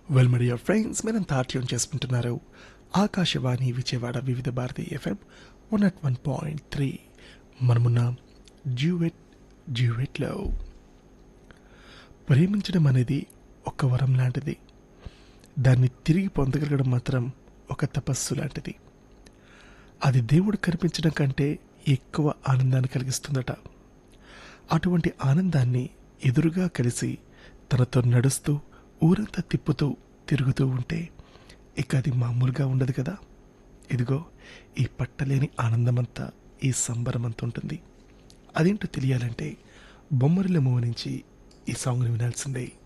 well my dear friends మీరంతా tune చేసుకుంటున్నారు Akashvani Vijayawada Vividh Bharati FM one at one point three మనమున్న జ్యూవెట్ జ్యూవెట్లో ప్రేమించడం అనేది ఒక వరం లాంటిది దాన్ని తిరిగి పొందగలగడం మాత్రం ఒక తపస్సు లాంటిది అది దేవుడు కనిపించడం కంటే ఎక్కువ ఆనందాన్ని కలిగిస్తుందట అటువంటి ఆనందాన్ని ఎదురుగా కలిసి తనతో నడుస్తూ ఊరంతా తిప్పుతూ తిరుగుతూ ఉంటే ఇక అది మామూలుగా ఉండదు కదా ఇదిగో ఈ పట్టలేని ఆనందమంతా ఈ సంబరమంతా ఉంటుంది అదేంటో తెలియాలంటే బొమ్మరిల మూవ నుంచి ఈ సాంగ్ని వినాల్సిందే